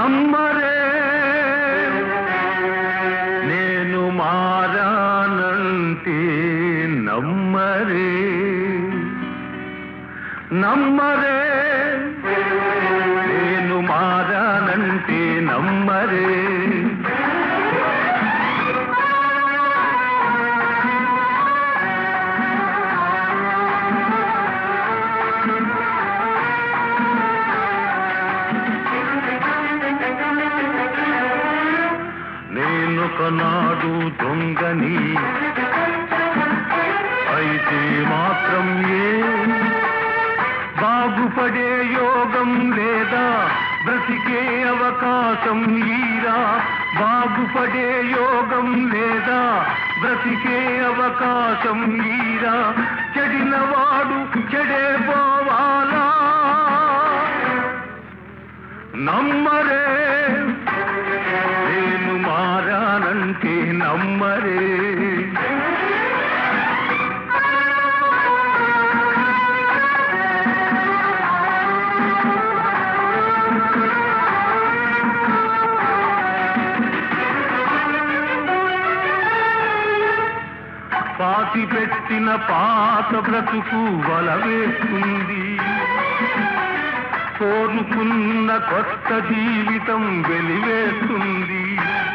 నమ్మరే నేను మారానంటే నమ్మరే నమ్మరే నేను మారానంటే నమ్మరే నేను కొనాడు దొంగని అయితే మాత్రం ఏ బాగుపడే యోగం లేదా బ్రతికే అవకాశం ఈరా బాగుపడే యోగం లేదా బ్రతికే అవకాశం ఈరా చెడినవాడు చెడే పోవాలా నమ్మరే నేను మారానంటే నమ్మరే పాతి పెట్టిన పాత బ్రతుకు వల వేస్తుంది కోరుకున్న కొత్త జీవితం వెలివేస్తుంది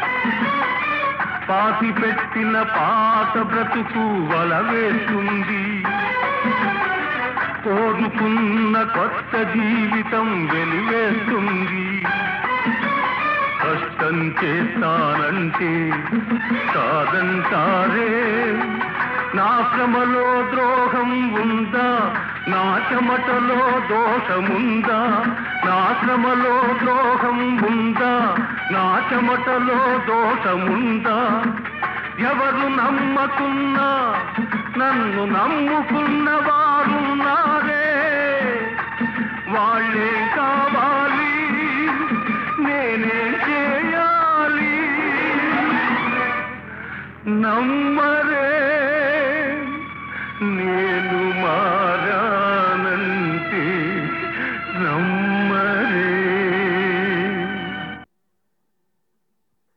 పాతి పెట్టిన పాత బ్రతుకు వల వేస్తుంది కోరుకున్న కొత్త జీవితం వెలివేస్తుంది కష్టం చేస్తానంటే కాదంటారే నా శ్రమలో ద్రోహం ఉందా నా చెమటలో దోషముందా నా శ్రమలో ద్రోహం ఉందా నా చెమటలో దోషముందా ఎవరు నమ్మకున్నా నన్ను నమ్ముకున్న వారున్నారే వాళ్ళే కావాలి నేనే చేయాలి నమ్మరే నీ